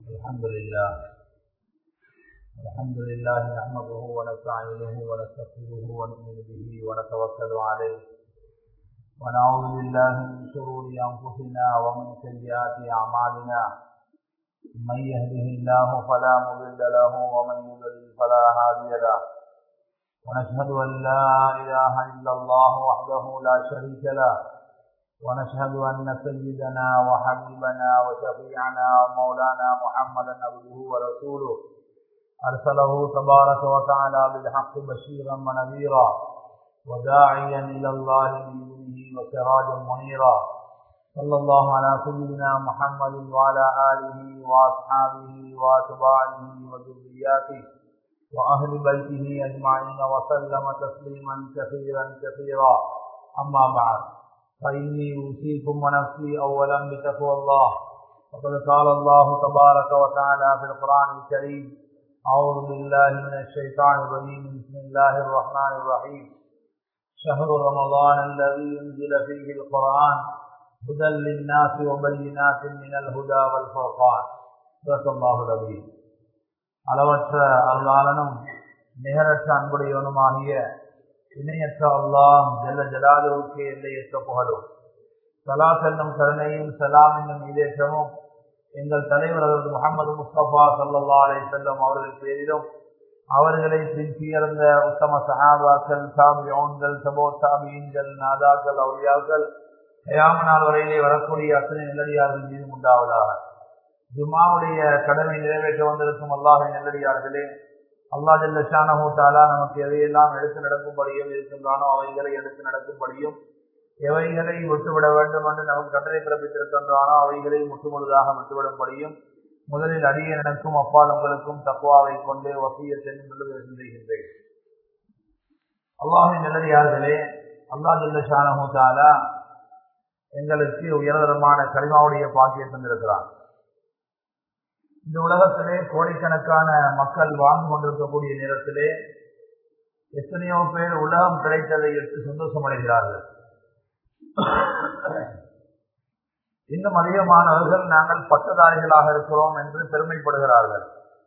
الحمد لله الحمد لله نحمده ونستعينه ونستغفره ونؤمن به ونتوكل عليه ونعوذ بالله من شرور انفسنا ومن سيئات اعمالنا من يهده الله فلا مضل له ومن يضلل فلا هادي له ونشهد ان لا اله الا الله وحده لا شريك له ونشهد أن سيدنا وحبيبنا وشفيعنا ومولانا محمدا عبده ورسوله أرسله تبارك وتعالى بالحق بشيرا ونذيرا وداعيا إلى الله بإذنه وسراجا منيرا صلى الله على سيدنا محمد وعلى آله وأصحابه وأتباعه وذرياته وأهل بيته أجمعين وسلم تسليما كثيرا كثيرا أما بعد فإني أوصيكم ونفسي أولا بتقوى الله وقد قال الله تبارك وتعالى في القرآن الكريم أعوذ بالله من الشيطان الرجيم بسم الله الرحمن الرحيم شهر رمضان الذي أنزل فيه القرآن هدى للناس وبينات من الهدى والفرقان صدق الله العظيم அளவற்ற அருளாளனும் நிகரற்ற அன்புடையவனுமாகிய இணையற்ற அல்லாம் ஜெல்ல ஜலாலுவுக்கு எல்லையற்ற புகழும் சலாத் என்னும் கருணையும் சலாம் என்னும் ஈதேற்றமும் எங்கள் தலைவர் அவர்கள் முகமது முஸ்தபா சல்லா அலை செல்லம் அவர்கள் பேரிலும் அவர்களை பின்சியர்ந்த உத்தம சஹாபாக்கள் சாபியோன்கள் சபோ சாபியன்கள் நாதாக்கள் அவுளியாக்கள் கயாம நாள் வரையிலே வரக்கூடிய அத்தனை நெல்லடியார்கள் மீது உண்டாவதாக ஜுமாவுடைய கடமை நிறைவேற்ற வந்திருக்கும் அல்லாஹை நெல்லடியார்களே அல்லா ஜல்ல ஷானஹூ தாலா நமக்கு எதையெல்லாம் எடுத்து நடக்கும்படியும் இருக்கின்றானோ அவைகளை எடுத்து நடக்கும்படியும் எவைகளை விட்டுவிட வேண்டும் என்று நமக்கு கட்டளை பிறப்பித்திருக்கின்றானோ அவைகளை முற்றுமுழுதாக விட்டுவிடும்படியும் முதலில் அடிய எனக்கும் அப்பாலங்களுக்கும் தக்குவாவை கொண்டு வசிய சென்றுகின்றேன் அல்லாஹின் நல்லடியார்களே அல்லா ஜல்ல ஷானஹூ தாலா எங்களுக்கு உயர்தரமான கரிமாவுடைய பாக்கியை தந்திருக்கிறான் இந்த உலகத்திலே கோடிக்கணக்கான மக்கள் வாழ்ந்து கொண்டிருக்கக்கூடிய நேரத்திலே எத்தனையோ பேர் உலகம் கிடைத்ததை எடுத்து சந்தோஷம் அடைகிறார்கள் இன்னும் அதிகமானவர்கள் நாங்கள் பட்டதாரிகளாக இருக்கிறோம் என்று பெருமைப்படுகிறார்கள்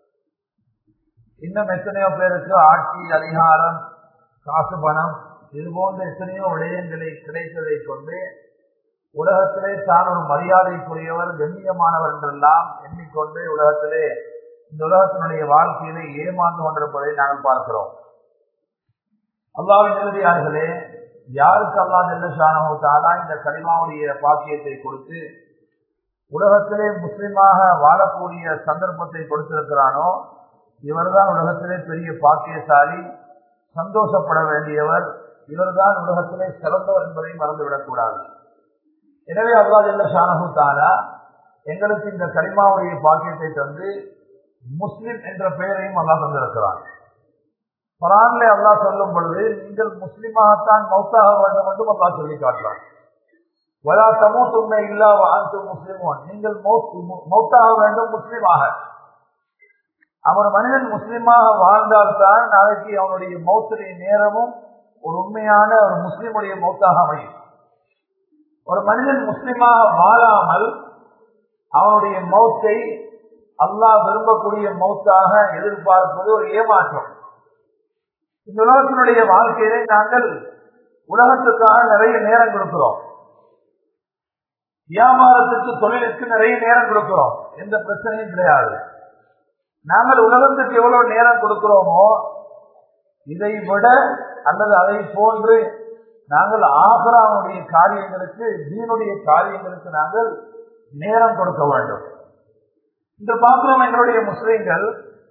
இன்னும் எத்தனையோ பேருக்கு ஆட்சி அதிகாரம் காசு பணம் இது போன்ற எத்தனையோ விடயங்களை கிடைத்ததை கொண்டு உலகத்திலே தான் ஒரு மரியாதைக்குரியவர் கண்ணியமானவர் என்றெல்லாம் எண்ணிக்கொண்டு உலகத்திலே இந்த உலகத்தினுடைய வாழ்க்கையிலே ஏமாந்து கொண்டிருப்பதை நாங்கள் பார்க்கிறோம் அல்லாவின் இறுதியார்களே யாருக்கு அல்லா ஜெல்லஷானா இந்த கனிமாவுடைய பாக்கியத்தை கொடுத்து உலகத்திலே முஸ்லிமாக வாழக்கூடிய சந்தர்ப்பத்தை கொடுத்திருக்கிறானோ இவர்தான் உலகத்திலே பெரிய பாக்கியசாலி சந்தோஷப்பட வேண்டியவர் இவர்தான் உலகத்திலே சிறந்தவர் என்பதை மறந்துவிடக்கூடாது எனவே அல்லா ஜல்ல ஷானஹு தாலா எங்களுக்கு இந்த கலிமாவுடைய பாக்கியத்தை தந்து முஸ்லிம் என்ற பெயரையும் அல்லா தந்திருக்கிறான் பரான்ல அல்லா சொல்லும் பொழுது நீங்கள் முஸ்லிமாகத்தான் மௌத்தாக வேண்டும் என்றும் அல்லா சொல்லி காட்டுறான் வலா சமூத்துமை இல்லா வாழ்த்து முஸ்லிமோன் நீங்கள் மௌத்தாக வேண்டும் முஸ்லிமாக அவன் மனிதன் முஸ்லிமாக வாழ்ந்தால்தான் நாளைக்கு அவனுடைய மௌத்துடைய நேரமும் ஒரு உண்மையான ஒரு முஸ்லிமுடைய மௌத்தாக அமையும் ஒரு மனிதன் முஸ்லிமாக வாழாமல் அவனுடைய மௌத்தை அல்லாஹ் விரும்பக்கூடிய மௌத்தாக எதிர்பார்ப்பது ஒரு ஏமாற்றம் இந்த உலகத்தினுடைய வாழ்க்கையிலே நாங்கள் உலகத்துக்காக நிறைய நேரம் கொடுக்கிறோம் வியாபாரத்துக்கு தொழிலுக்கு நிறைய நேரம் கொடுக்கிறோம் எந்த பிரச்சனையும் கிடையாது நாங்கள் உலகத்துக்கு எவ்வளவு நேரம் கொடுக்கிறோமோ இதை விட அல்லது அதை போன்று நாங்கள் ஆபராவுடைய காரியங்களுக்கு தீனுடைய காரியங்களுக்கு நாங்கள் நேரம் கொடுக்க வேண்டும் இந்த பார்க்கிறோம் எங்களுடைய முஸ்லிம்கள்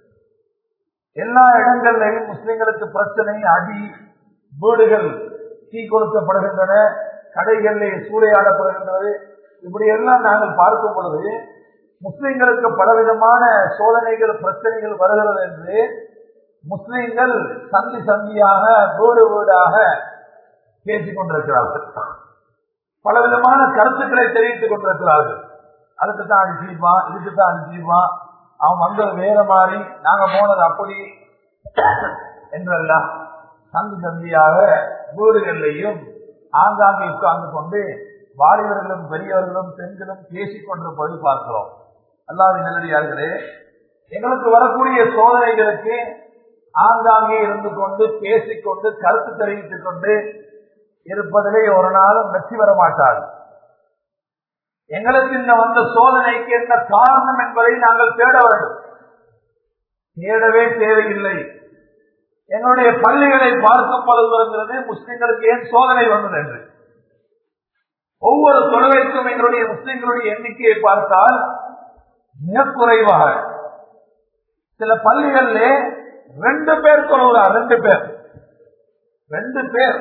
எல்லா இடங்கள்லையும் முஸ்லிம்களுக்கு பிரச்சனை அடி வீடுகள் தீ கொடுக்கப்படுகின்றன கடைகளில் சூறையாடப்படுகின்றது இப்படி எல்லாம் நாங்கள் பார்க்கும் பொழுது முஸ்லிம்களுக்கு பலவிதமான சோதனைகள் பிரச்சனைகள் வருகிறது என்று முஸ்லிம்கள் சந்தி சந்தியாக வீடு வீடாக பேசிக் கொண்டிருக்கிறார்கள் பலவிதமான கருத்துக்களை தெரிவித்துக் கொண்டிருக்கிறார்கள் அதுக்கு தான் அடிச்சிருப்பான் இதுக்கு தான் அடிச்சிருப்பான் அவன் வந்தது வேற மாதிரி நாங்க போனது அப்படி என்றெல்லாம் சந்தி சந்தியாக வீடுகளிலையும் ஆங்காங்கே உட்கார்ந்து கொண்டு வாலிபர்களும் பெரியவர்களும் பெண்களும் பேசிக் கொண்டிருப்பதை பார்க்கிறோம் அல்லாவின் நல்லடியார்களே எங்களுக்கு வரக்கூடிய சோதனைகளுக்கு ஆங்காங்கே இருந்து கொண்டு பேசிக்கொண்டு கருத்து தெரிவித்துக் கொண்டு இருப்பதிலே ஒரு நாளும் வெற்றி பெற மாட்டாது எங்களுக்கு இந்த வந்த சோதனைக்கு என்ன காரணம் என்பதை நாங்கள் தேட வேண்டும் தேடவே தேவையில்லை எங்களுடைய பள்ளிகளை பார்க்கும் பொழுது முஸ்லிம்களுக்கு ஏன் சோதனை வந்தது என்று ஒவ்வொரு தொழுகைக்கும் எங்களுடைய முஸ்லிம்களுடைய எண்ணிக்கையை பார்த்தால் மிக குறைவாக சில பள்ளிகளிலே ரெண்டு பேர் தொழுகிறார் ரெண்டு பேர் ரெண்டு பேர்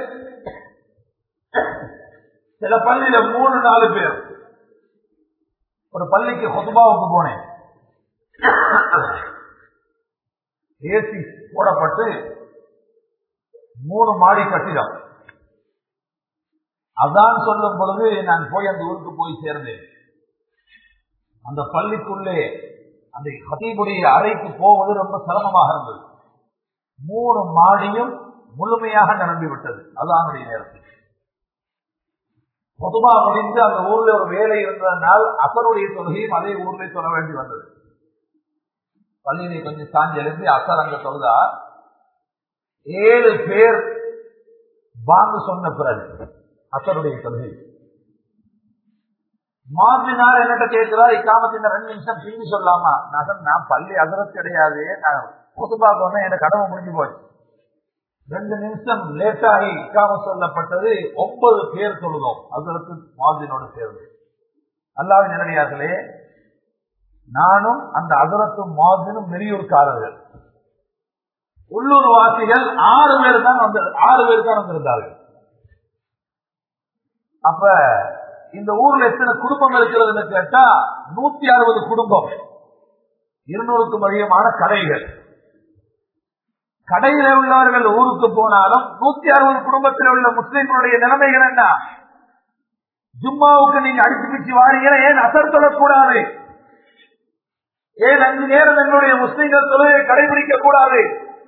சில பள்ளியில மூணு நாலு பேர் ஒரு பள்ளிக்கு ஹொசுபாவுக்கு போனேன் ஏசி போடப்பட்டு மூணு மாடி கட்டிடம் அதான் சொல்லும் பொழுது நான் போய் அந்த ஊருக்கு போய் சேர்ந்தேன் அந்த பள்ளிக்குள்ளே அந்த ஹதீபுடைய அறைக்கு போவது ரொம்ப சிரமமாக இருந்தது மூணு மாடியும் முழுமையாக நிரம்பிவிட்டது அதானுடைய நேரத்தில் பொதுவா முடிந்து அந்த ஊர்ல ஒரு வேலை இருந்ததனால் அசருடைய தொழுகையும் அதே ஊர்ல சொல்ல வேண்டி வந்தது பள்ளியினை கொஞ்சம் சாஞ்சி எழுந்து அசர் அங்க சொல்லுதா ஏழு பேர் வாங்க சொன்ன பிறகு அசருடைய தொழுகை மாற்றினார் என்னட்ட கேட்கிறா இக்காமத்தின் ரெண்டு நிமிஷம் பிரிஞ்சு சொல்லாமா நான் நான் பள்ளி அதிரத்து கிடையாது நான் பொதுபா போனேன் என் கடமை முடிஞ்சு போச்சு ரெண்டு நிமிஷம் லேட்டாகி இக்காம சொல்லப்பட்டது ஒன்பது பேர் சொல்லுதோம் அதற்கு மாதினோடு சேர்ந்து அல்லாவின் நிலையார்களே நானும் அந்த அதரத்தும் மாதினும் வெளியூர்காரர்கள் உள்ளூர் வாசிகள் ஆறு பேர் தான் வந்து ஆறு பேர் தான் வந்திருந்தார்கள் அப்ப இந்த ஊர்ல எத்தனை குடும்பம் இருக்கிறதுன்னு கேட்டா நூத்தி அறுபது குடும்பம் இருநூறுக்கும் அதிகமான கடைகள் கடையில உள்ளவர்கள் ஊருக்கு போனாலும் நூத்தி அறுபது குடும்பத்தில் உள்ள முஸ்லிம்களுடைய நிலைமைகள் என்ன ஜும்மாவுக்கு நீங்க அடிச்சு பிச்சு வாரீங்க ஏன் அசர் சொல்லக்கூடாது ஏன் அஞ்சு நேரம் எங்களுடைய முஸ்லிம்கள் தொழிலை கடைபிடிக்க கூடாது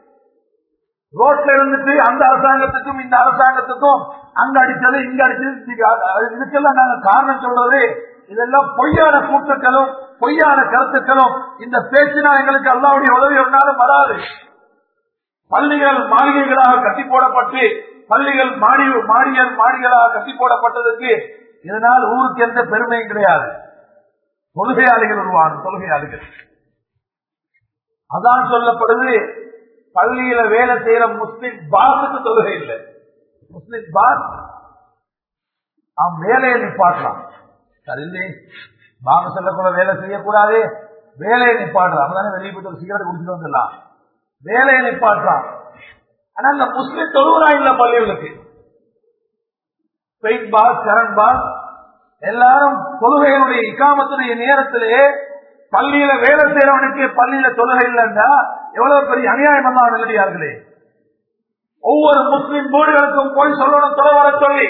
ரோட்ல இருந்துட்டு அந்த அரசாங்கத்துக்கும் இந்த அரசாங்கத்துக்கும் அங்க அடிச்சது இங்க அடிச்சது இதுக்கெல்லாம் நாங்க காரணம் சொல்றது இதெல்லாம் பொய்யான கூட்டுக்களும் பொய்யான கருத்துக்களும் இந்த பேச்சினால் எங்களுக்கு அல்லாவுடைய உதவி ஒன்றாலும் வராது பள்ளிகள் மாளிகைகளாக கட்டி போடப்பட்டு பள்ளிகள் மாடி மாடியல் மாடிகளாக கட்டி போடப்பட்டதுக்கு இதனால் ஊருக்கு எந்த பெருமையும் கிடையாது தொழுகையாளிகள் உருவாகும் தொழுகையாளிகள் அதான் சொல்லப்படுது பள்ளியில வேலை செய்யற முஸ்லிம் பாஸுக்கு தொழுகை இல்லை முஸ்லிம் பாஸ் அவன் வேலையை நிப்பாட்டலாம் சரியில்லை பாங்க செல்லக்கூட வேலை செய்யக்கூடாது வேலையை நிப்பாட்டலாம் அப்பதானே வெளியே போயிட்டு ஒரு சிகரெட் குடிச்சிட்டு வந்துடலாம் வேலையை நிப்பாட்டலாம் ஆனா இந்த முஸ்லிம் தொழுவரா இல்ல பள்ளிகளுக்கு பெயிட் பாஸ் கரண் பாஸ் எல்லாரும் தொழுகைகளுடைய இக்காமத்துடைய நேரத்திலே பள்ளியில வேலை செய்யறவனுக்கு பள்ளியில தொழுகை இல்லைன்னா எவ்வளவு பெரிய அநியாயம் எல்லாம் நிலையார்களே ஒவ்வொரு முஸ்லிம் வீடுகளுக்கும் போய் சொல்லணும் தொலை வர சொல்லி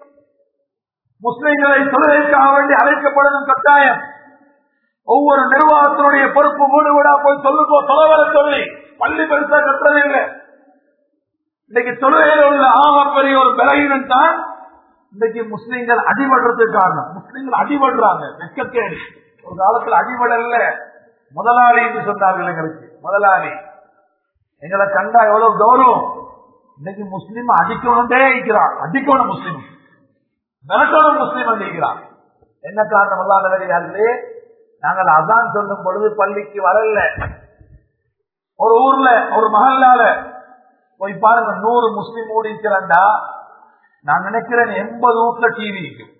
முஸ்லிம்களை தொழுகைக்காக வேண்டி அழைக்கப்படணும் கட்டாயம் ஒவ்வொரு நிர்வாகத்தினுடைய பொறுப்பு வீடு வீடா போய் சொல்லுங்கோ தொலை வர சொல்லி பள்ளி பெருசா கட்டுறது இல்லை இன்னைக்கு தொழுகையில் உள்ள ஆகப்பெரிய ஒரு பலகீனம் தான் இன்னைக்கு முஸ்லீம்கள் அடிபடுறதுக்கு காரணம் முஸ்லீம்கள் அடிபடுறாங்க வெக்கக்கேடு ஒரு காலத்துல அடிபடல முதலாளி என்று சொன்னார்கள் எங்களுக்கு முதலாளி எங்களை கண்டா எவ்வளவு கௌரவம் இன்னைக்கு முஸ்லீம் அடிக்கணும்டே இருக்கிறான் அடிக்கணும் முஸ்லீம் மிரட்டணும் முஸ்லீம் அடிக்கிறான் என்ன காரணம் எல்லாம் நிலையார்களே நாங்கள் அதான் சொல்லும் பொழுது பள்ளிக்கு வரல ஒரு ஊர்ல ஒரு மகல்லால போய் பாருங்க நூறு முஸ்லீம் ஓடிக்கிறண்டா நான் நினைக்கிறேன் எண்பது வீட்டுல டிவி இருக்குது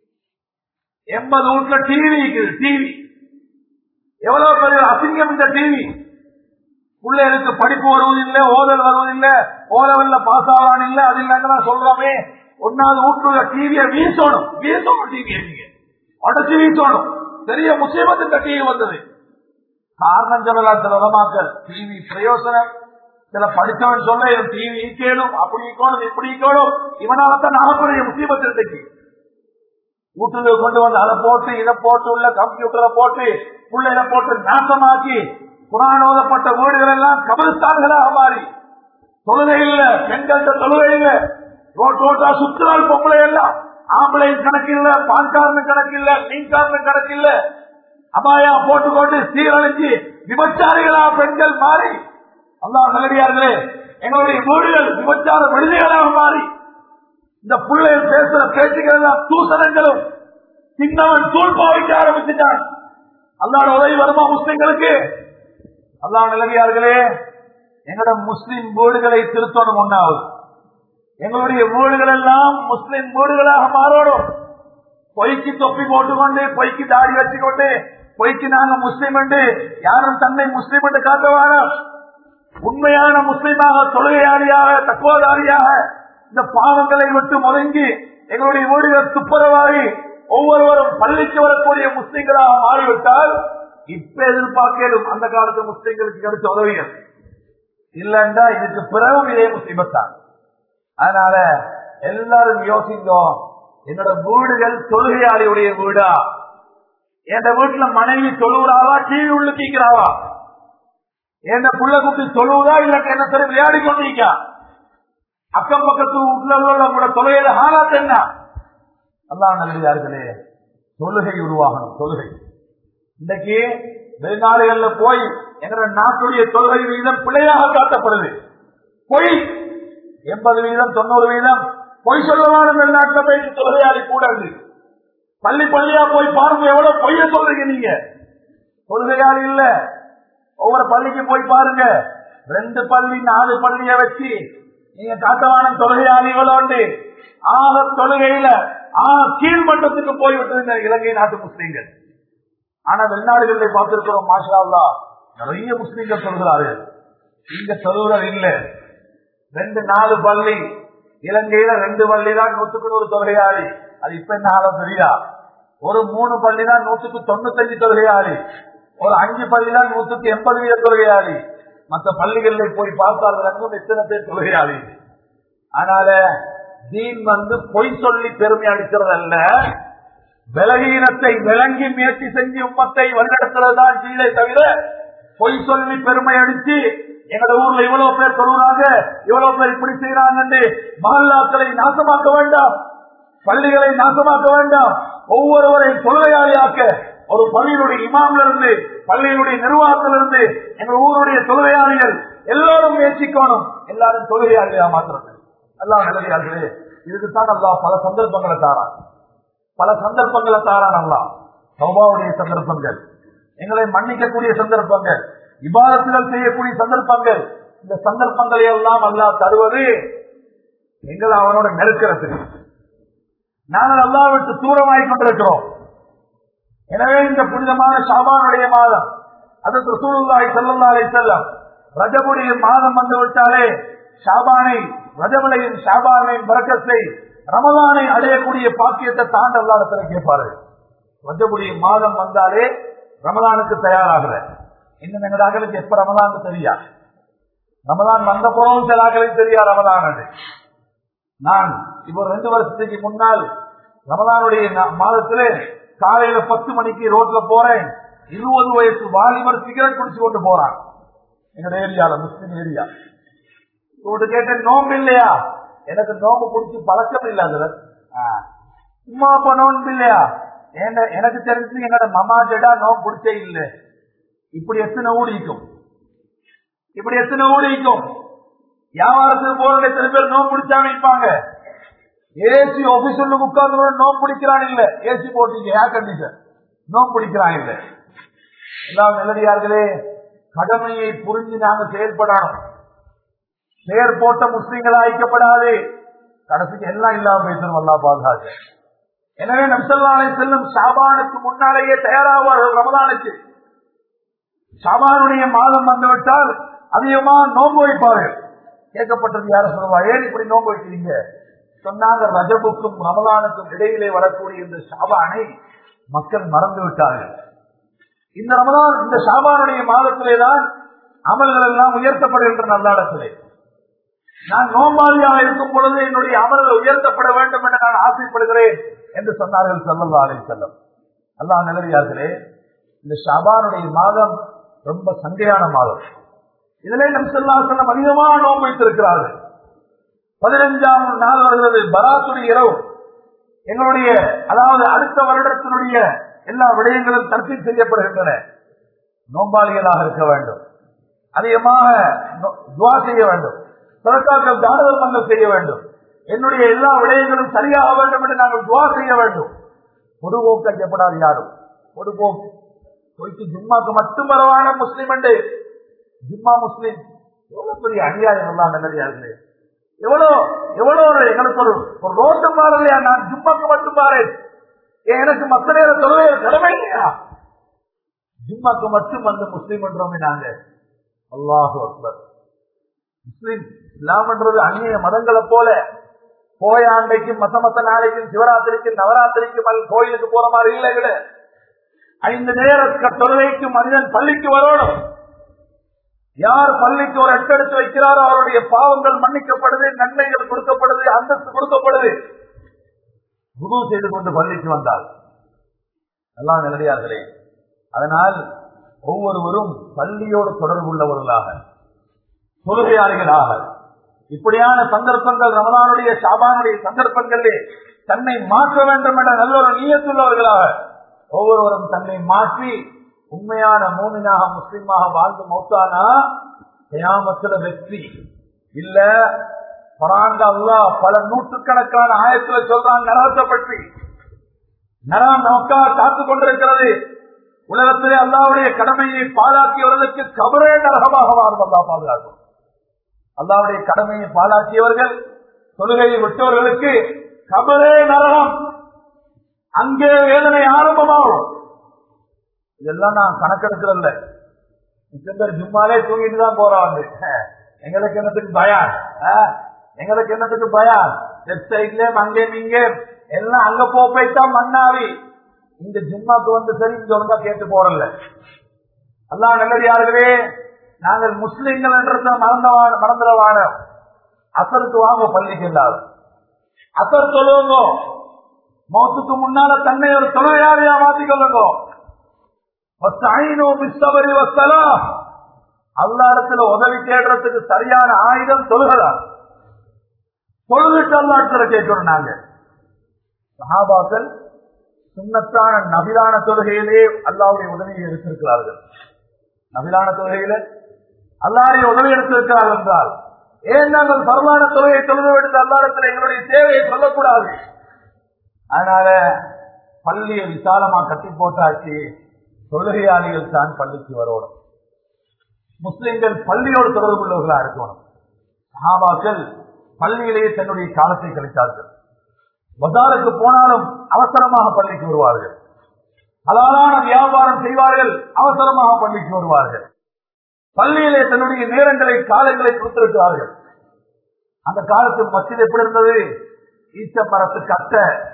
எண்பது வீட்டுல டிவி இருக்குது டிவி எவ்வளவு பெரிய அசிங்கம் இந்த டிவி பிள்ளைகளுக்கு படிப்பு வருவதில்லை ஓதல் வருவதில்லை ஓலவல்ல பாஸ் ஆவான் இல்ல அது இல்லைன்னு சொல்றோமே ஒன்னாவது வீட்டுல டிவியை வீசணும் வீசணும் டிவியை நீங்க உடச்சு வீசணும் பெரிய முசீபத்து இந்த டிவி வந்தது காரணம் சொல்லலாம் சில உலமாக்கள் டிவி பிரயோசனம் சில படித்தவன் சொல்ல இவன் டிவி கேளும் அப்படி இருக்கணும் இப்படி இருக்கணும் இவனால தான் நாகப்படைய முசீபத்து இன்றைக்கு வீட்டுல கொண்டு வந்து அதை போட்டு இதை போட்டு உள்ள கம்ப்யூட்டரை போட்டு பிள்ளைகளை போட்டு நாசமாக்கி குரான் ஓதப்பட்ட வீடுகள் எல்லாம் கபரிஸ்தான்களாக மாறி தொழுகை இல்ல பெண்கள்கிட்ட தொழுகை இல்ல ரோட் ரோட்டா சுற்றுலால் பொம்பளை எல்லாம் ஆம்பளை கணக்கு இல்ல பான்காரனு கணக்கு இல்ல மீன்காரனு கணக்கு இல்ல அபாயா போட்டுக்கொண்டு சீரழிஞ்சு விபச்சாரிகளா பெண்கள் மாறி அல்லாஹ் நல்லடியார்களே எங்களுடைய வீடுகள் விபச்சார விடுதிகளாக மாறி இந்த பிள்ளைகள் பேசுற பேச்சுகள் எல்லாம் தூசணங்களும் சின்னவன் தூள் பாவிக்க ஆரம்பிச்சுட்டான் அல்லாட உதவி வருமா முஸ்லிம்களுக்கு அல்லாஹ் நல்லடியார்களே எங்களோட முஸ்லிம் வீடுகளை திருத்தணும் ஒன்னாவது எங்களுடைய வீடுகள் எல்லாம் முஸ்லிம் வீடுகளாக மாறணும் பொய்க்கு தொப்பி போட்டுக்கொண்டு பொய்க்கு தாடி வச்சுக்கொண்டு பொய்க்கு நாங்க முஸ்லிம் என்று யாரும் தன்னை முஸ்லிம் என்று காட்டுவார உண்மையான முஸ்லிமாக தொழுகையாளியாக தக்குவதாரியாக இந்த பாவங்களை விட்டு முடங்கி எங்களுடைய வீடுகள் துப்புரவாகி ஒவ்வொருவரும் பள்ளிக்கு வரக்கூடிய முஸ்லிம்களாக மாறிவிட்டால் இப்ப எதிர்பார்க்கலும் அந்த காலத்து முஸ்லிம்களுக்கு கிடைச்ச உதவிகள் இல்லைண்டா இதுக்கு பிறகும் இதே முஸ்லிமத்தான் அதனால எல்லாரும் யோசிங்கோ என்னோட வீடுகள் தொழுகையாளியுடைய வீடா என் வீட்டுல மனைவி தொழுகிறாவா டிவி உள்ள தீக்கிறாவா என் புள்ள குட்டி தொழுவதா இல்ல என்ன சரி விளையாடி கொண்டிருக்கா அக்கம் பக்கத்து வீட்டுல கூட தொழுகையில ஹாலாத் என்ன அல்லா நல்லே தொழுகை உருவாகணும் தொழுகை இன்றைக்கு வெளிநாடுகள்ல போய் எங்களோட நாட்டுடைய தொழுகை வீதம் பிழையாக காட்டப்படுது பொய் எண்பது வீதம் தொண்ணூறு வீதம் பொய் சொல்லவான வெளிநாட்டில் போய் தொழுகையாளி கூடாது பள்ளி பள்ளியா போய் பாருங்க எவ்வளவு பொய்ய சொல்றீங்க நீங்க தொழுகையாளி இல்ல ஒவ்வொரு பள்ளிக்கு போய் பாருங்க ரெண்டு பள்ளி நாலு பள்ளிய வச்சு நீங்க காட்டவானம் தொழுகையாளி இவ்வளவு ஆக தொழுகையில ஆக கீழ்மட்டத்துக்கு போய்விட்டது இந்த இலங்கை நாட்டு முஸ்லீம்கள் ஆனா வெளிநாடுகளில் பார்த்திருக்கிறோம் மாஷா நிறைய முஸ்லீம்கள் சொல்கிறார்கள் இங்க சொல்லுறது இல்லை ரெண்டு நாலு பள்ளி இலங்கையில ரெண்டு பள்ளி தான் நூத்துக்கு நூறு தொகையாளி அது இப்ப என்ன ஆளும் தெரியா ஒரு மூணு பள்ளி தான் நூத்துக்கு தொண்ணூத்தஞ்சு தொகையாளி ஒரு அஞ்சு பள்ளி தான் நூத்துக்கு எண்பது வீத தொகையாளி மற்ற பள்ளிகளில் போய் பார்த்தால் விளங்கும் எத்தனை பேர் தொகையாளி அதனால தீன் வந்து பொய் சொல்லி பெருமை அடிக்கிறது அல்ல பலகீனத்தை விளங்கி முயற்சி செஞ்சு உம்மத்தை வழிநடத்துறது தான் கீழே தவிர பொய் சொல்லி பெருமை அடிச்சு எங்க ஊர்ல இவ்வளவு பேர் சொல்லுறாங்க இவ்வளவு பேர் இப்படி செய்யறாங்க மகல்லாக்களை நாசமாக்க வேண்டாம் பள்ளிகளை நாசமாக்க வேண்டாம் ஒவ்வொருவரை தொழுகையாளியாக்க ஒரு பள்ளியினுடைய இமாம்ல இருந்து பள்ளியினுடைய நிர்வாகத்திலிருந்து எங்க ஊருடைய தொழுகையாளிகள் எல்லாரும் முயற்சிக்கணும் எல்லாரும் தொழுகையாளியா மாற்றுறது எல்லாம் நிலையாளர்களே இதுக்குத்தான் அல்லா பல சந்தர்ப்பங்களை தாரான் பல சந்தர்ப்பங்களை தாரான் அல்லா சௌபாவுடைய சந்தர்ப்பங்கள் எங்களை மன்னிக்கக்கூடிய சந்தர்ப்பங்கள் விவாதத்துகள் செய்யக்கூடிய சந்தர்ப்பங்கள் இந்த சந்தர்ப்பங்களை எல்லாம் அல்லா தருவது எங்களை அவனோட நெருக்கிறது நாங்கள் அல்லாவிற்கு தூரமாய் கொண்டிருக்கிறோம் எனவே இந்த புனிதமான ஷாபானுடைய மாதம் அதற்கு சூழ்நாய் செல்லல்லாரை செல்லம் ரஜபுடைய மாதம் வந்து விட்டாலே ஷாபானை ரஜபலையும் ஷாபானையும் வரக்கத்தை ரமதானை அடையக்கூடிய பாக்கியத்தை தாண்ட அல்லாடத்துல கேட்பாரு ரஜபுடைய மாதம் வந்தாலே ரமதானுக்கு தயாராகிற இன்னும் எங்க ஆக்களுக்கு எப்ப ரமதான் தெரியா ரமதான் வந்த போறோம் சில ஆக்களுக்கு தெரியா ரமதான் அது நான் இப்போ ரெண்டு வருஷத்துக்கு முன்னால் ரமதானுடைய மாதத்திலே காலையில பத்து மணிக்கு ரோட்ல போறேன் இருபது வயசு வாலிபர் சிகரெட் குடிச்சு கொண்டு போறான் எங்க ஏரியால முஸ்லிம் ஏரியா ரோடு கேட்டேன் நோம்பு இல்லையா எனக்கு நோம்பு குடிச்சு பழக்கம் இல்ல அதுல சும்மா அப்ப நோன்பு இல்லையா எனக்கு தெரிஞ்சு என்னோட மமா ஜடா நோம்பு குடிச்சே இல்லை இப்படி எத்தனை ஊடிக்கும் இப்படி எத்தனை ஊடிக்கும் வியாபாரத்துக்கு போற எத்தனை பேர் நோம்பு பிடிச்சாம இருப்பாங்க ஏசி ஆபீஸ்ல உட்கார்ந்து நோம்பு பிடிக்கிறான் இல்ல ஏசி போட்டீங்க ஏர் கண்டிஷன் நோம்பு பிடிக்கிறான் இல்ல எல்லாம் நல்லடியார்களே கடமையை புரிஞ்சு நாங்க செயல்படணும் பெயர் போட்ட முஸ்லீம்களா ஐக்கப்படாது கடைசிக்கு எல்லாம் இல்லாம பேசணும் அல்லா பாதுகாக்க எனவே நம்சல்லாலை செல்லும் ஷாபானுக்கு முன்னாலேயே தயாராவார்கள் ரமதானுக்கு ஷாபானுடைய மாதம் வந்துவிட்டால் அதிகமா நோன்பு வைப்பார்கள் கேட்கப்பட்டது யாரும் சொல்லுவா ஏன் இப்படி நோன்பு வைக்கிறீங்க சொன்னாங்க ரஜபுக்கும் ரமலானுக்கும் இடையிலே வரக்கூடிய இந்த ஷாபானை மக்கள் மறந்து விட்டார்கள் இந்த ரமலான் இந்த ஷாபானுடைய மாதத்திலே தான் அமல்கள் எல்லாம் உயர்த்தப்படுகின்ற நல்லாடத்திலே நான் நோம்பாளியாக இருக்கும் பொழுது என்னுடைய அமல்கள் உயர்த்தப்பட வேண்டும் என்று நான் ஆசைப்படுகிறேன் என்று சொன்னார்கள் செல்லல்லா அலை செல்லம் அல்லா நிலவியார்களே இந்த ஷாபானுடைய மாதம் ரொம்ப சங்கையான மாதம் இதிலே நம் செல்லா செல்லம் அதிகமாக நோன்பு வைத்திருக்கிறார்கள் பதினைஞ்சாம் நாள் வருகிறது பராத்துடைய இரவு எங்களுடைய அதாவது அடுத்த வருடத்தினுடைய எல்லா விடயங்களும் தர்த்தி செய்யப்படுகின்றன நோம்பாளிகளாக இருக்க வேண்டும் அதிகமாக நோ- துவா செய்ய வேண்டும் சரக்காக்கள் தான தர்மங்கள் செய்ய வேண்டும் என்னுடைய எல்லா விடயங்களும் சரியாக வேண்டும் என்று நாங்கள் துவா செய்ய வேண்டும் பொதுபோக்கு ஐயப்படாது யாரும் பொதுபோக்கு போயிட்டு ஜும்மாக்கு மட்டும் பரவான முஸ்லிம் என்று ஜும்மா முஸ்லிம் எவ்வளவு பெரிய அநியாயம் எல்லாம் நல்லடியார்களே எவ்வளவு எவ்வளவு ஒரு எங்களுக்கு ஒரு ஒரு ரோட்டு பாருலையா நான் ஜும்மாக்கு மட்டும் பாரு ஏன் எனக்கு மத்த நேர தொழுகை கடமை இல்லையா ஜும்மாக்கு மட்டும் வந்து முஸ்லீம் என்றோமே நாங்க அல்லாஹு அக்பர் முஸ்லிம் இஸ்லாம்ன்றது அந்நிய மதங்களை போல போய ஆண்டைக்கும் மத்த மத்த நாளைக்கும் சிவராத்திரிக்கும் நவராத்திரிக்கும் அது கோயிலுக்கு போற மாதிரி இல்லை விட ஐந்து நேர க- தொழுகைக்கு மனிதன் பள்ளிக்கு வரணும் யார் பள்ளிக்கு ஒரு எட்டெடுத்து வைக்கிறாரோ அவருடைய பாவங்கள் மன்னிக்கப்படுது நன்மைகள் கொடுக்கப்படுது அந்தஸ்து கொடுக்கப்படுது குரு செய்து கொண்டு பள்ளிக்கு வந்தால் எல்லாம் நிலடியார்களே அதனால் ஒவ்வொருவரும் பள்ளியோடு தொடர்புள்ளவர்களாக தொழுகையாளிகளாக இப்படியான சந்தர்ப்பங்கள் ரமதானுடைய ஷாபானுடைய சந்தர்ப்பங்களிலே தன்னை மாற்ற வேண்டும் என்ற நல்ல ஒரு நீயத்துள்ளவர்களாக ஒவ்வொருவரும் தன்னை மாற்றி உண்மையான மூமினாக முஸ்லிமாக வாழ்ந்து மௌத்தானா கயாமத்துல வெற்றி இல்ல பராங்க அல்லாஹ் பல நூற்றுக்கணக்கான ஆயத்துல சொல்றான் நரகத்தை பற்றி நரம் நமக்காக காத்துக் கொண்டிருக்கிறது உலகத்திலே அல்லாவுடைய கடமையை பாலாக்கியவர்களுக்கு கபரே நரகமாக மாறும் அல்லா பாதுகாக்கும் அல்லாவுடைய கடமையை பாலாக்கியவர்கள் தொழுகையை விட்டவர்களுக்கு கபரே நரகம் அங்கே வேதனை ஆரம்பமாகும் இதெல்லாம் நான் கணக்கெடுக்கிறல்ல மிச்சம் பேர் ஜும்மாலே தூங்கிட்டு தான் போறாங்க எங்களுக்கு என்னத்துக்கு பயான் ஆ? எங்களுக்கு என்னத்துக்கு பயான் லெப்ட் சைட்லயும் அங்கே இங்கே எல்லாம் அங்க போ போய்தான் மண்ணாவி இந்த ஜும்மாக்கு வந்து சரி இங்க ஒழுங்கா கேட்டு போறல அல்லா நல்லடியார்களே நாங்கள் முஸ்லிம்கள் என்றத மறந்தவான மறந்துடவான அசருக்கு வாங்க பள்ளிக்கு இல்லாத அசர் சொல்லுங்க மௌத்துக்கு முன்னால தன்னை ஒரு தொழுகையாளியா மாத்திக் கொள்ளுங்க அல்லா இடத்துல உதவி தேடுறதுக்கு சரியான ஆயுதம் தொழுகதான் தொழுதுட்டு அல்லா இடத்துல கேட்கிறோம் நாங்க சஹாபாக்கள் சுண்ணத்தான நபிலான தொழுகையிலே அல்லாவுடைய உதவியை எடுத்திருக்கிறார்கள் நபிலான தொழுகையில அல்லாடைய உதவி எடுத்திருக்கிறார்கள் என்றால் ஏன் நாங்கள் பரவான தொழுகை தொழுது எடுத்து அல்லாடத்தில் எங்களுடைய தேவையை சொல்லக்கூடாது அதனால பள்ளியை விசாலமா கட்டி போட்டாச்சு தொழுகையாளிகள் தான் பள்ளிக்கு வரணும் முஸ்லிம்கள் பள்ளியோடு தொடர்பு உள்ளவர்களா இருக்கணும் சஹாபாக்கள் பள்ளியிலேயே தன்னுடைய காலத்தை கழித்தார்கள் பஜாருக்கு போனாலும் அவசரமாக பள்ளிக்கு வருவார்கள் ஹலாலான வியாபாரம் செய்வார்கள் அவசரமாக பள்ளிக்கு வருவார்கள் பள்ளியிலே தன்னுடைய நேரங்களை காலங்களை கொடுத்திருக்கிறார்கள் அந்த காலத்து மசித் எப்படி இருந்தது ஈச்ச மரத்து கட்ட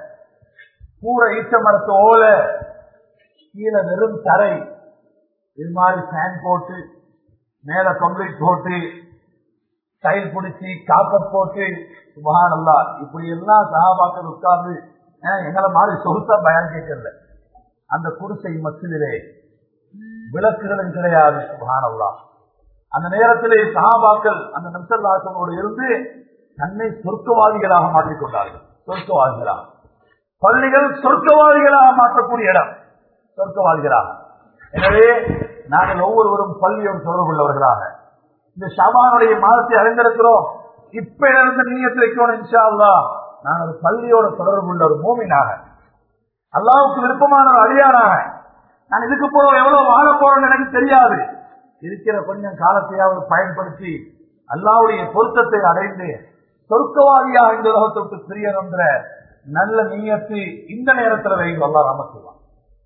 கூரை ஈச்ச மரத்து ஓலை கீழே வெறும் தரை இது மாதிரி ஃபேன் போட்டு மேல கம்ப்ளீட் போட்டு டைல் பிடிச்சி காப்பர் போட்டு சுபஹானல்லா இப்படி எல்லாம் சகாபாக்கள் உட்கார்ந்து அஹ், எங்களை மாதிரி சொகுசா பயன் கேட்கல அந்த குடிசை மசிதிலே விளக்குகளும் கிடையாது சுபஹானல்லா அந்த நேரத்திலே சகாபாக்கள் அந்த நம்சல்லாசனோடு இருந்து தன்னை சொர்க்கவாதிகளாக மாற்றிக்கொண்டார்கள் சொர்க்கவாதிகளாக பள்ளிகள் சொர்க்கவாதிகளாக மாற்றக்கூடிய இடம் சொர்க்கவாதிகளாக எனவே நாங்கள் ஒவ்வொருவரும் பள்ளியோடு தொடர்பு கொள்ளவர்களாக இந்த ஷாபானுடைய மாதத்தை அறிந்திருக்கிறோம் இப்ப இருந்து நீயத்து வைக்கணும் இன்ஷா அல்லா நான் ஒரு பள்ளியோட தொடர்பு உள்ள ஒரு மூமினாக அல்லாவுக்கு விருப்பமான ஒரு அடியாராக நான் இதுக்கு போறோம் எவ்வளவு வாழ போறோம்னு எனக்கு தெரியாது இருக்கிற கொஞ்சம் காலத்தையாவது பயன்படுத்தி அல்லாவுடைய பொருத்தத்தை அடைந்து சொர்க்கவாதியாக இந்த உலகத்தை விட்டு பிரியணுன்ற நல்ல நீயத்து இந்த நேரத்தில் வைங்க அல்லா ராம செய்வான்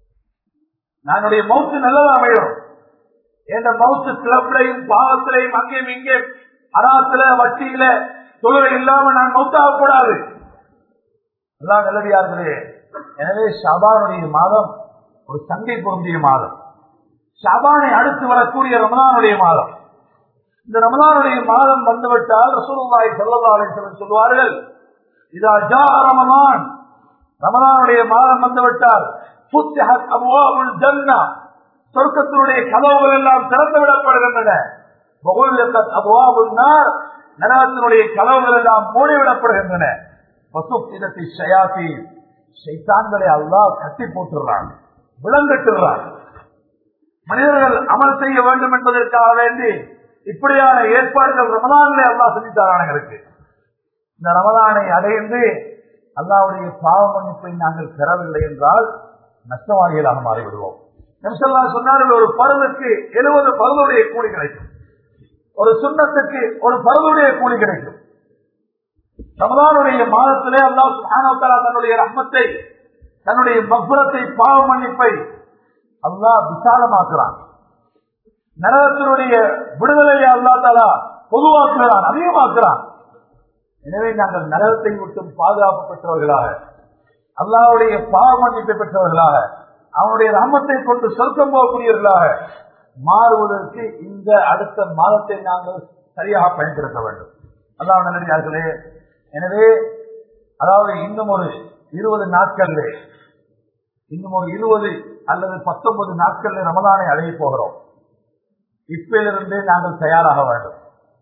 நானுடைய மௌத்து நல்லதா அமையும் என்ற மவுத்து கிளப்லையும் பாவத்திலையும் அங்கேயும் இங்கே அராத்துல வட்டியில தொழுகை இல்லாம நான் மௌத்தாக கூடாது எல்லாம் நல்லடியார்களே எனவே ஷாபானுடைய மாதம் ஒரு சங்கை பொருந்திய மாதம் ஷாபானை அடுத்து வரக்கூடிய ரமலானுடைய மாதம் இந்த ரமலானுடைய மாதம் வந்துவிட்டால் ரசூலுல்லாஹி ஸல்லல்லாஹு அலைஹி வஸல்லம் சொல்வார்கள் இதா ஜா ரமலான் ரமலானுடைய மாதம் வந்துவிட்டால் ஃபுத்திஹத் அப்வாபுல் ஜன்னah சொர்க்கத்தினுடைய கதவுகள் எல்லாம் திறந்து விடப்படுகின்றன வகுல்லத் அப்வாபுன் நார் நரகத்தினுடைய கதவுகள் எல்லாம் மூடிவிடப்படுகின்றன பசுப்பிதத்தை ஷயாத்தி ஷைத்தான்களை அல்லாஹ் கட்டி போட்டுறாங்க விளங்கிட்டுறார் மனிதர்கள் அமல் செய்ய வேண்டும் என்பதற்காக வேண்டி இப்படியான ஏற்பாடுகள் ரமதானிலே அல்லாஹ் செஞ்சுத்தாரான இருக்கு இந்த ரமதானை அடைந்து அல்லாவுடைய பாவ மன்னிப்பை நாங்கள் பெறவில்லை என்றால் நஷ்டவாதிகளாக மாறிவிடுவோம் நம்சல்லா சொன்னார்கள் ஒரு பருவத்துக்கு எழுபது பருவடைய கூலி கிடைக்கும் ஒரு சுண்ணத்துக்கு ஒரு பருவடைய கூலி கிடைக்கும் ரமதானுடைய மாதத்திலே அல்லாஹ் சுஹானவத்தாலா தன்னுடைய ரஹ்மத்தை தன்னுடைய மக்புரத்தை பாவ மன்னிப்பை அல்லாஹ் விசாலமாக்குறான் நரகத்தினுடைய விடுதலையை அல்லா தாலா பொதுவாக்குகிறான் அதிகமாக்குறான் எனவே நாங்கள் நரகத்தை விட்டும் பாதுகாப்பு பெற்றவர்களாக அல்லாவுடைய பாவ மன்னிப்பை பெற்றவர்களாக அவனுடைய ரமத்தை கொண்டு சொர்க்கம் போகக்கூடியவர்களாக மாறுவதற்கு இந்த அடுத்த மாதத்தை நாங்கள் சரியாக பயன்படுத்த வேண்டும் அல்லாஹ் நல்லடியார்களே எனவே அதாவது இன்னும் ஒரு இருபது நாட்கள்ல இன்னும் ஒரு இருபது அல்லது பத்தொன்பது நாட்கள்ல ரமதானை அடைய போகிறோம் இப்பிலிருந்தே நாங்கள் தயாராக வேண்டும்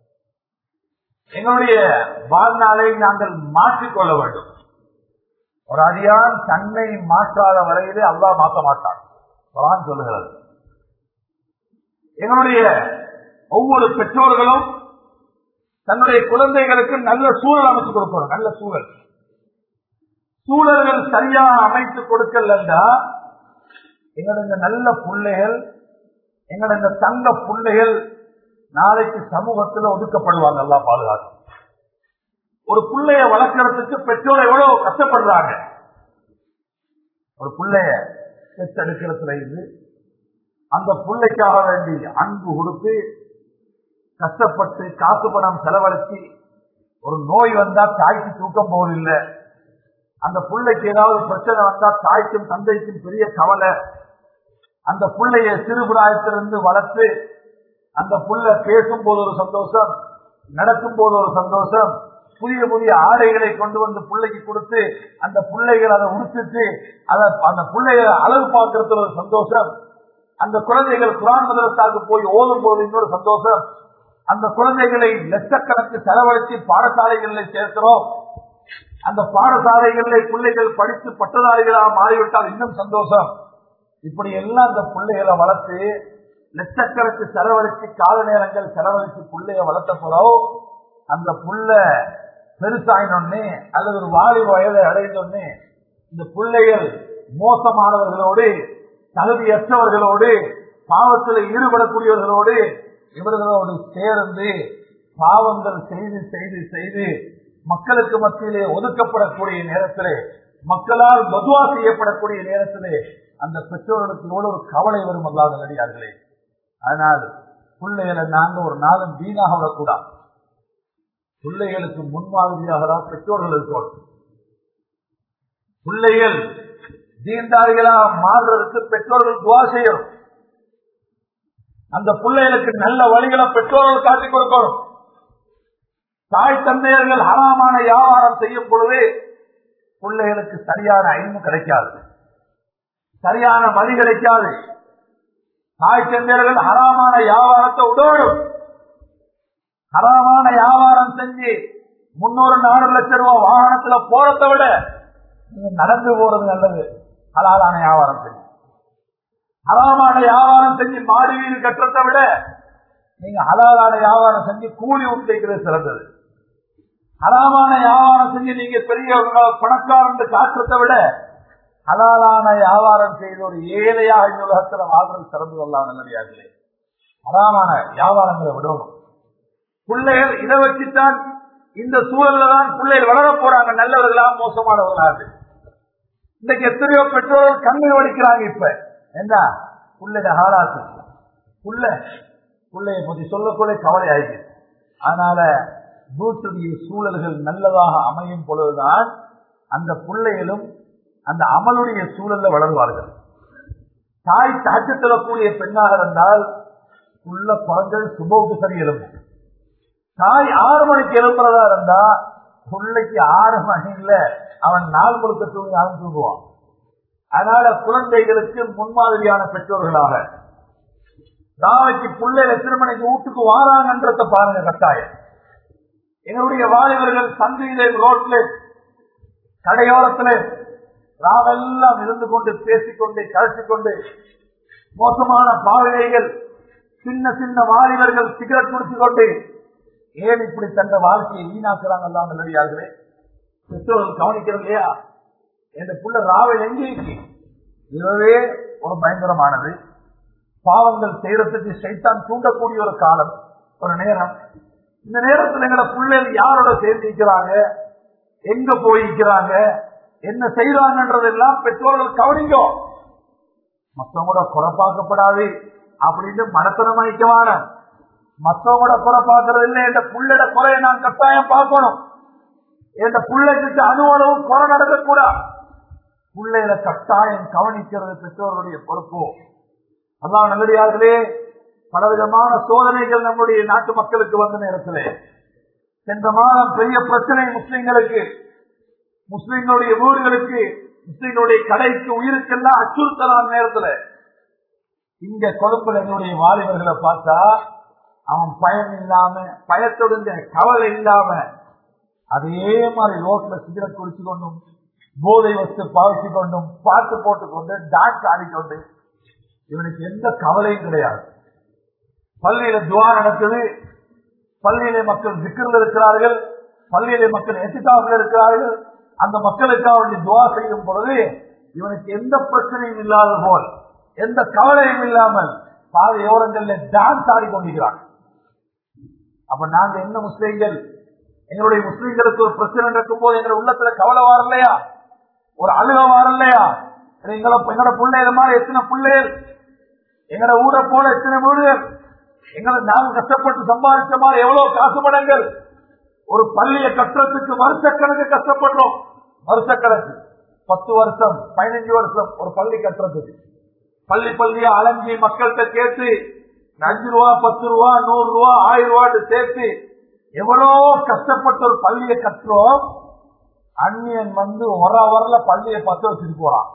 எங்களுடைய வாழ்நாளை நாங்கள் மாற்றிக்கொள்ள வேண்டும் ஒரு அடியான் தன்னை மாற்றாத வரையிலே அல்லா மாற்ற மாட்டான் குரான் சொல்லுகிறது எங்களுடைய ஒவ்வொரு பெற்றோர்களும் தன்னுடைய குழந்தைகளுக்கு நல்ல சூழல் அமைத்து கொடுக்கணும் நல்ல சூழல் சூழல்கள் சரியாக அமைத்து கொடுக்கல எங்களுடைய நல்ல பிள்ளைகள் எங்களுடைய தங்க பிள்ளைகள் நாளைக்கு சமூகத்தில் ஒதுக்கப்படுவாங்க நல்லா பாதுகாக்கும் ஒரு பிள்ளைய வளர்க்கறதுக்கு பெற்றோர் எவ்வளவு கஷ்டப்படுறாங்க ஒரு பிள்ளைய பெற்றெடுக்கிறதுல இருந்து அந்த பிள்ளைக்காக வேண்டி அன்பு கொடுத்து கஷ்டப்பட்டு காசு பணம் செலவழிச்சு ஒரு நோய் வந்தா தாய்க்கு தூக்கம் போவதில்லை அந்த பிள்ளைக்கு ஏதாவது பிரச்சனை வந்தா தாய்க்கும் தந்தைக்கும் பெரிய கவலை அந்த பிள்ளைய சிறுபிராயத்திலிருந்து வளர்த்து அந்த புள்ள பேசும் போது ஒரு சந்தோஷம் நடக்கும் போது ஒரு சந்தோஷம் புதிய புதிய ஆடைகளை கொண்டு வந்து பிள்ளைக்கு கொடுத்து அந்த பிள்ளைகள் அதை உடுத்திட்டு அதை அந்த பிள்ளைய அளவு பார்க்கறது ஒரு சந்தோஷம் அந்த குழந்தைகள் குரான் மதரசாக்கு போய் ஓதும் போது இன்னொரு சந்தோஷம் அந்த குழந்தைகளை லட்சக்கணக்கு செலவழித்து பாடசாலைகளில் சேர்க்கிறோம் அந்த பாடசாலைகளில் பிள்ளைகள் படித்து பட்டதாரிகளாக மாறிவிட்டால் இன்னும் சந்தோஷம் இப்படி எல்லாம் அந்த பிள்ளைகளை வளர்த்து லட்சக்கணக்கு செலவழித்து கால நேரங்கள் செலவழித்து பிள்ளைய வளர்த்த போறோம் அந்த புள்ள பெருசாயினொன்னே அல்லது ஒரு வாலி வயதை அடைந்தொன்னே இந்த பிள்ளைகள் மோசமானவர்களோடு தகுதியற்றவர்களோடு பாவத்தில் ஈடுபடக்கூடியவர்களோடு இவர்களோடு சேர்ந்து பாவங்கள் செய்து செய்து செய்து மக்களுக்கு மத்தியிலே ஒதுக்கப்படக்கூடிய நேரத்திலே மக்களால் மதுவா செய்யப்படக்கூடிய நேரத்திலே அந்த பெற்றோர்களுக்கு எவ்வளவு ஒரு கவலை வரும் அல்லாத நடிகார்களே அதனால் பிள்ளைகளை நாங்க ஒரு நாளும் வீணாக விடக்கூடாது பிள்ளைகளுக்கு முன்மாதிரியாக தான் பெற்றோர்கள் இருக்கணும் பிள்ளைகள் தீண்டாரிகளாக மாறுறதுக்கு பெற்றோர்கள் துவா செய்யணும் அந்த பிள்ளைகளுக்கு நல்ல வழிகளை பெற்றோர்கள் காட்டிக் கொடுக்கணும் தாய் தந்தையர்கள் ஹராமான வியாபாரம் செய்யும் பொழுது பிள்ளைகளுக்கு சரியான ஐந்து கிடைக்காது சரியான வழி கிடைக்காது தாய் தந்தையர்கள் ஹராமான வியாபாரத்தை உதவணும் ஹராமான வியாபாரம் செஞ்சு முன்னூறு நாலு லட்சம் ரூபாய் வாகனத்துல போறதை விட நீங்க நடந்து போறது நல்லது ஹலாலான வியாபாரம் செஞ்சு ஹராமான வியாபாரம் செஞ்சு மாடி வீடு கட்டுறதை விட நீங்க ஹலாலான வியாபாரம் செஞ்சு கூலி உட்டைக்கிறது சிறந்தது ஹலாமான வியாபாரம் செஞ்சு நீங்க பெரிய பணக்காரன் காட்டுறதை விட ஹலாலான வியாபாரம் செய்த ஒரு ஏழையாக இந்த உலகத்துல வாழ்றது சிறந்ததெல்லாம் நல்லடியார்களே ஹராமான வியாபாரங்களை விடணும் பிள்ளைகள் இதை வச்சுத்தான் இந்த சூழல்ல தான் பிள்ளைகள் வளர போறாங்க நல்லவர்களா மோசமானவர்களாக இன்னைக்கு எத்தனையோ பெற்றோர்கள் கண்ணீர் வடிக்கிறாங்க இப்ப என்ன பிள்ளைட ஹாலாத்து புள்ள பிள்ளைய பத்தி சொல்லக்கூட கவலை ஆகிடுது அதனால வீட்டுடைய சூழல்கள் நல்லதாக அமையும் பொழுதுதான் அந்த பிள்ளைகளும் அந்த அமலுடைய சூழல்ல வளருவார்கள் தாய் தாக்கத்திடக்கூடிய பெண்ணாக இருந்தால் உள்ள குழந்தை சுபவுக்கு சரி எழும்பும் தாய் ஆறு மணிக்கு எழுப்புறதா இருந்தா பிள்ளைக்கு ஆறு மணில அவன் நாள் முழுக்க தூங்கி அவன் தூங்குவான் அதனால குழந்தைகளுக்கு முன்மாதிரியான பெற்றோர்களாக நாளைக்கு பிள்ளைல திருமணிக்கு வீட்டுக்கு வாராங்கன்றத பாருங்க கட்டாயம் எங்களுடைய வாலிபர்கள் சந்தையிலே ரோட்ல கடையோரத்துல ராவெல்லாம் இருந்து கொண்டு பேசிக்கொண்டு கழிச்சுக்கொண்டு மோசமான பாவைகள் சின்ன சின்ன வாலிபர்கள் சிகரெட் குடிச்சு கொண்டு ஏன் இப்படி தந்த வாழ்க்கையை வீணாக்குறாங்க எல்லாம் நல்லடியார்களே பெற்றோர்கள் கவனிக்கிறது இல்லையா இந்த புள்ள ராவை எங்கே இருக்கு இதுவே ஒரு பயங்கரமானது பாவங்கள் செய்யறதுக்கு சைத்தான் தூண்டக்கூடிய ஒரு காலம் ஒரு நேரம் இந்த நேரத்தில் எங்களை பிள்ளைகள் யாரோட சேர்ந்து இருக்கிறாங்க எங்க போயிருக்கிறாங்க என்ன செய்யறாங்கன்றதெல்லாம் பெற்றோர்கள் கவனிங்கோ மத்தவங்களோட குறப்பாக்கப்படாது அப்படின்னு மனத்தனம் வைக்கவான மத்தவங்களோட குறை பார்க்கறது இல்லை என்ற புள்ளட குறையை நான் கட்டாயம் பார்க்கணும் என்ற பிள்ளைக்கு அணுவளவு குறை நடக்கக்கூடாது பிள்ளைகளை கட்டாயம் கவனிக்கிறது பெற்றோருடைய பொறுப்பு அதான் நல்லடியார்களே பலவிதமான சோதனைகள் நம்முடைய நாட்டு மக்களுக்கு வந்த நேரத்தில் சென்ற மாதம் பெரிய பிரச்சனை முஸ்லிம்களுக்கு முஸ்லிம்களுடைய வீடுகளுக்கு முஸ்லிம்களுடைய கடைக்கு உயிருக்கெல்லாம் அச்சுறுத்தலான நேரத்தில் இங்க கொழும்புல எங்களுடைய வாலிபர்களை பார்த்தா அவன் பயம் இல்லாம பயத்தொடுங்க கவலை இல்லாம அதே மாதிரி ரோட்ல சிகரெட் குடிச்சு கொண்டும் போதை வச்சு பாவிச்சு கொண்டும் பாட்டு போட்டுக்கொண்டு டான்ஸ் ஆடிக்கொண்டு இவனுக்கு எந்த கவலையும் கிடையாது பள்ளியில துவா நடக்குது பள்ளியிலே மக்கள் சிக்கரில் இருக்கிறார்கள் பள்ளியிலே மக்கள் எத்திகாவில் இருக்கிறார்கள் அந்த மக்களுக்காக வேண்டி துவா செய்யும் பொழுது இவனுக்கு எந்த பிரச்சனையும் இல்லாத போல் எந்த கவலையும் இல்லாமல் பாதையோரங்களில் டான்ஸ் ஆடிக்கொண்டிருக்கிறாங்க அப்ப நாங்க என்ன முஸ்லீம்கள் எங்களுடைய முஸ்லீம்களுக்கு ஒரு பிரச்சனை நடக்கும் போது எங்க உள்ளத்துல கவலை வரலையா ஒரு அழுக வரலையா எங்களை எங்களோட பிள்ளைகள மாதிரி எத்தனை பிள்ளைகள் எங்களோட ஊரை போல எத்தனை வீடுகள் எங்களை நாங்க கஷ்டப்பட்டு சம்பாதிச்ச மாதிரி எவ்வளவு காசு படங்கள் ஒரு பள்ளியை கட்டுறதுக்கு வருஷக்கணக்கு கஷ்டப்படுறோம் வருஷக்கணக்கு பத்து வருஷம் பதினஞ்சு வருஷம் ஒரு பள்ளி கட்டுறதுக்கு பள்ளி பள்ளியா அலைஞ்சி மக்கள்கிட்ட கேட்டு அஞ்சு ரூபா பத்து ரூபா நூறு ரூபா ஆயிரம் ரூபான்னு சேர்த்து எவ்வளோ கஷ்டப்பட்ட ஒரு பள்ளியை கட்டுறோம் அந்நியன் வந்து ஒரு அவர்ல பள்ளியை பத்த வச்சுட்டு போறான்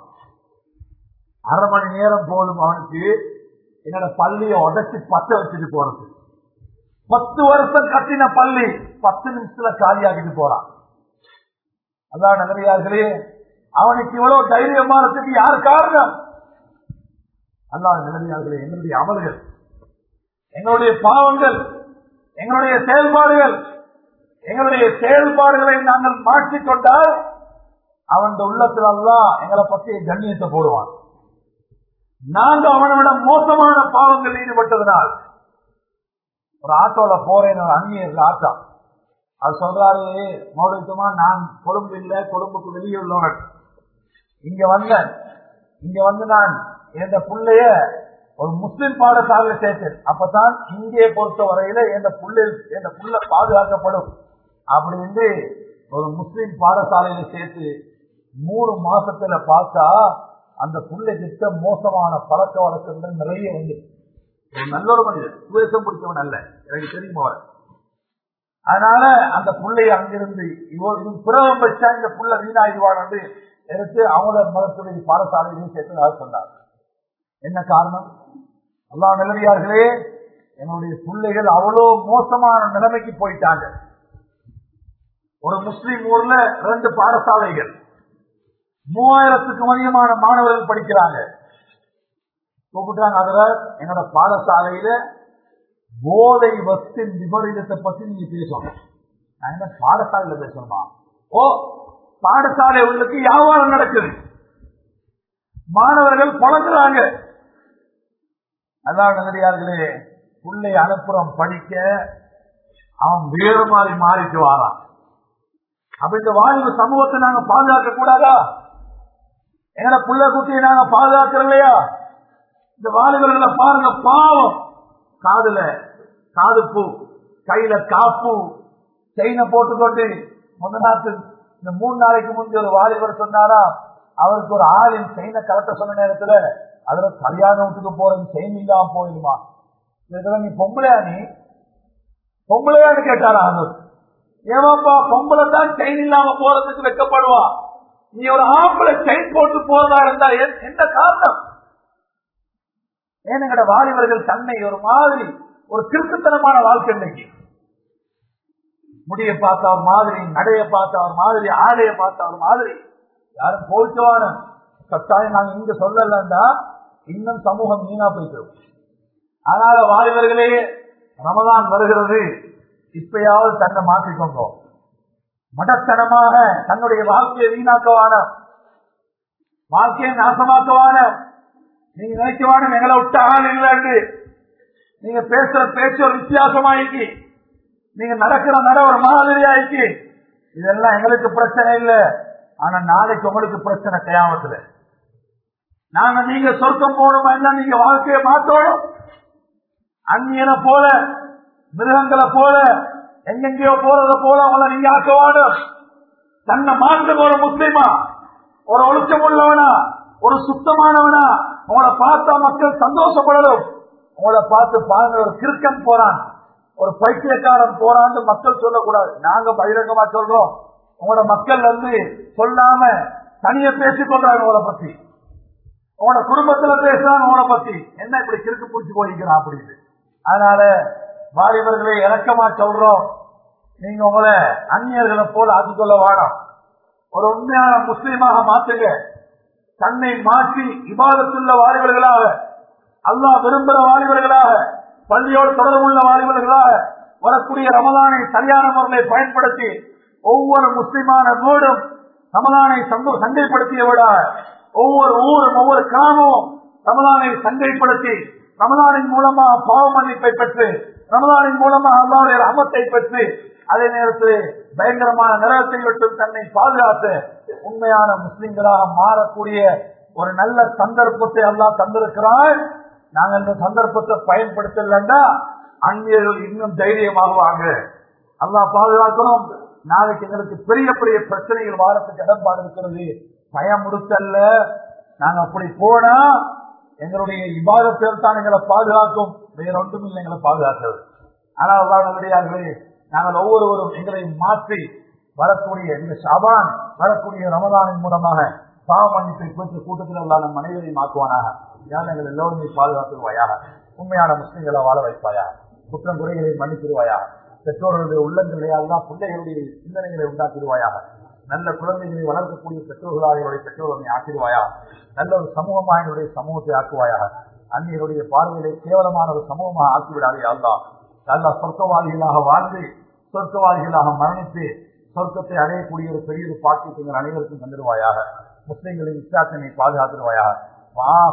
அரை மணி நேரம் போதும் அவனுக்கு என்னோட பள்ளியை உடச்சி பத்த வச்சுட்டு போறது பத்து வருஷம் கட்டின பள்ளி பத்து நிமிஷத்துல காலியாகிட்டு போறான் அதான் நகரியார்களே அவனுக்கு இவ்வளவு தைரியமானதுக்கு யார் காரணம் அல்லாஹ் நிலைமையார்களே எங்களுடைய அமல்கள் எங்களுடைய பாவங்கள் எங்களுடைய செயல்பாடுகள் எங்களுடைய செயல்பாடுகளை நாங்கள் மாற்றிக்கொண்டால் அவன் உள்ளத்தில் அல்லா எங்களை பற்றிய கண்ணியத்தை போடுவான் நாங்க அவனோட மோசமான பாவங்கள் ஈடுபட்டதனால் ஒரு ஆட்டோல போறேன் ஒரு அந்நியர் ஆட்டோ அது சொல்றாரு மௌலிகமா நான் கொழும்பு இல்லை கொழும்புக்கு வெளியே உள்ளவன் இங்க வந்தேன் இங்க வந்து நான் எந்த பிள்ளைய ஒரு முஸ்லிம் பாடசாலையில சேர்த்தேன் அப்பதான் இங்கே பொறுத்த வரையில எந்த புள்ள எந்த புள்ள பாதுகாக்கப்படும் அப்படின்னு ஒரு முஸ்லிம் பாடசாலையில சேர்த்து மூணு மாசத்துல பார்த்தா அந்த புள்ளை கிட்ட மோசமான பழக்க வழக்கங்கள் நிறைய வந்து ஒரு நல்ல ஒரு மனிதர் சுவேசம் பிடிச்சவன் அல்ல எனக்கு தெரியும் அவர் அதனால அந்த புள்ளைய அங்கிருந்து இவோ இது பிறவம் வச்சா இந்த புள்ள வீணாயிடுவான் என்று எடுத்து அவங்கள மதத்துடைய பாடசாலையிலையும் சேர்த்து சொன்னார் என்ன காரணம் எல்லா நிலையார்களே என்னுடைய பிள்ளைகள் அவ்வளோ மோசமான நிலைமைக்கு போயிட்டாங்க ஒரு முஸ்லீம் ஊர்ல ரெண்டு பாடசாலைகள் மூவாயிரத்துக்கும் அதிகமான மாணவர்கள் படிக்கிறாங்க கூப்பிட்டாங்க அதுல என்னோட பாடசாலையில போதை வஸ்தின் விபரீதத்தை பத்தி நீங்க பேசணும் நான் என்ன பாடசாலையில பேசணுமா ஓ பாடசாலை உள்ளுக்கு வியாபாரம் நடக்குது மாணவர்கள் பழங்குறாங்க அதான் நகரியார்களே பிள்ளை அனுப்புறம் படிக்க அவன் வேறு மாதிரி மாறிட்டு வாரான் அப்ப இந்த வாலிப சமூகத்தை நாங்க பாதுகாக்க கூடாதா எங்கட புள்ள குட்டியை நாங்க பாதுகாக்கிறோம் இல்லையா இந்த வாலிபர்களை பாருங்க பாவம் காதுல காது பூ கையில காப்பு செயினை போட்டுக்கொண்டு முந்த நாட்டு இந்த மூணு நாளைக்கு முந்தைய ஒரு வாலிபர் சொன்னாரா அவருக்கு ஒரு ஆளின் செயினை கலட்ட சொன்ன நேரத்துல அதுல கல்யாண வீட்டுக்கு போறது செயின் இல்லாம போயிடுமா இதுல நீ பொம்பளையா நீ பொம்பளையான்னு கேட்டாரா அது ஏமாப்பா பொம்பளை தான் செயின் இல்லாம போறதுக்கு வெக்கப்படுவா நீ ஒரு ஆம்பளை செயின் போட்டு போறதா இருந்தா என்ன காரணம் ஏனுங்கட வாலிபர்கள் தன்னை ஒரு மாதிரி ஒரு திருட்டுத்தனமான வாழ்க்கை இன்னைக்கு முடிய பார்த்த ஒரு மாதிரி நடைய பார்த்த ஒரு மாதிரி ஆடைய பார்த்த ஒரு மாதிரி யாரும் கோவிச்சவான கட்டாயம் நாங்க இங்க சொல்லலன்னா இன்னும் சமூகம் மீனா போயிட்டு அதனால வாலிபர்களே ரமதான் வருகிறது இப்பயாவது தன்னை மாற்றிக்கொண்டோ மடத்தனமாக தன்னுடைய வாழ்க்கையை வீணாக்கவான வாழ்க்கையை நாசமாக்கவான நீங்க நினைக்கவான எங்களை விட்ட ஆள் இல்லைன்னு நீங்க பேசுற பேச்சு ஒரு வித்தியாசமாயிக்கு நீங்க நடக்கிற நட ஒரு மாதிரி ஆயிக்கு இதெல்லாம் எங்களுக்கு பிரச்சனை இல்லை ஆனா நாளைக்கு உங்களுக்கு பிரச்சனை கையாமத்துல நாங்க நீங்க சொர்க்கம் போகணுமா என்ன நீங்க வாழ்க்கையை மாற்றணும் அந்நியனை போல மிருகங்களை போல எங்கெங்கயோ போறத போல அவங்கள நீங்க ஆக்கவாடும் தன்னை மாற்றம் ஒரு முஸ்லிமா ஒரு ஒழுக்கம் உள்ளவனா ஒரு சுத்தமானவனா உங்களை பார்த்தா மக்கள் சந்தோஷப்படணும் உங்களை பார்த்து பாருங்க ஒரு கிறுக்கன் போறான் ஒரு பைத்தியக்காரன் போறான்னு மக்கள் சொல்லக்கூடாது நாங்க பகிரங்கமா சொல்றோம் உங்களோட மக்கள் வந்து சொல்லாம தனிய பேசிக் கொள்றாங்க உங்களை பத்தி உங்களோட குடும்பத்துல பேசுறாங்க உங்களை பத்தி என்ன இப்படி கிறுக்கு பிடிச்சு போயிருக்கிறான் அப்படின்னு அதனால வாலிபர்களை இறக்கமா சொல்றோம் நீங்க உங்களை அந்நியர்களை போல ஆக்கிக்கொள்ள வேணாம் ஒரு உண்மையான முஸ்லீமாக மாற்றுங்க தன்னை மாற்றி இபாதத்துள்ள வாலிபர்களாக அல்லாஹ் விரும்புகிற வாலிபர்களாக பள்ளியோடு தொடர்புள்ள வாலிபர்களாக வரக்கூடிய ரமதானை சரியான முறையை பயன்படுத்தி ஒவ்வொரு முஸ்லிமான வீடும் ரமதானை சந்தோ சண்டைப்படுத்தியவிட ஒவ்வொரு ஊரும் ஒவ்வொரு கிராமமும் ரமதானை சண்டைப்படுத்தி ரமதானின் மூலமாக பாவ மன்னிப்பை பெற்று ரமதானின் மூலமாக அல்லாவுடைய ரமத்தை பெற்று அதே நேரத்தில் பயங்கரமான நிறத்தை விட்டு தன்னை பாதுகாத்து உண்மையான முஸ்லிம்களாக மாறக்கூடிய ஒரு நல்ல சந்தர்ப்பத்தை அல்லாஹ் தந்திருக்கிறார் நாங்கள் இந்த சந்தர்ப்பத்தை பயன்படுத்தலன்னா அந்நியர்கள் இன்னும் தைரியமாகுவாங்க அல்லாஹ் பாதுகாக்கணும் நாளைக்கு எங்களுக்கு பெரிய பெரிய பிரச்சனைகள் வாரத்துக்கு இடம்பாடு இருக்கிறது பயம் முடுத்தல்ல நாங்க அப்படி போனா எங்களுடைய இபாதத்தில் தான் எங்களை பாதுகாக்கும் வேற ஒன்றும் இல்லை எங்களை பாதுகாக்கிறது ஆனால் நல்லடியார்களே நாங்கள் ஒவ்வொருவரும் எங்களை மாற்றி வரக்கூடிய இந்த ஷாபான் வரக்கூடிய ரமதானின் மூலமாக பாவ மன்னிப்பை பெற்று கூட்டத்தில் உள்ள நம் அனைவரையும் ஆக்குவானாக யார் எங்கள் எல்லோருமே பாதுகாத்துருவாயாக உண்மையான முஸ்லிம்களை வாழ வைப்பாயாக குற்றம் குறைகளை மன்னித்திருவாயாக பெற்றோர்களுடைய உள்ளங்களை எல்லாம் பிள்ளைகளுடைய சிந்தனைகளை உண்டாக்கிடுவாயாக நல்ல குழந்தைகளை வளர்க்கக்கூடிய பெற்றோர்களாக என்னுடைய பெற்றோர்களை ஆக்கிடுவாயா நல்ல ஒரு சமூகமாக என்னுடைய சமூகத்தை ஆக்குவாயாக அந்நியருடைய பார்வையிலே கேவலமான ஒரு சமூகமாக ஆக்கிவிடாதே அல்லா நல்ல சொர்க்கவாதிகளாக வாழ்ந்து சொர்க்கவாதிகளாக மரணித்து சொர்க்கத்தை அடையக்கூடிய ஒரு பெரிய ஒரு பாக்கியத்தை எங்கள் அனைவருக்கும் தந்துடுவாயாக முஸ்லிம்களின் வித்தியாசனை பாதுகாத்துடுவாயாக வா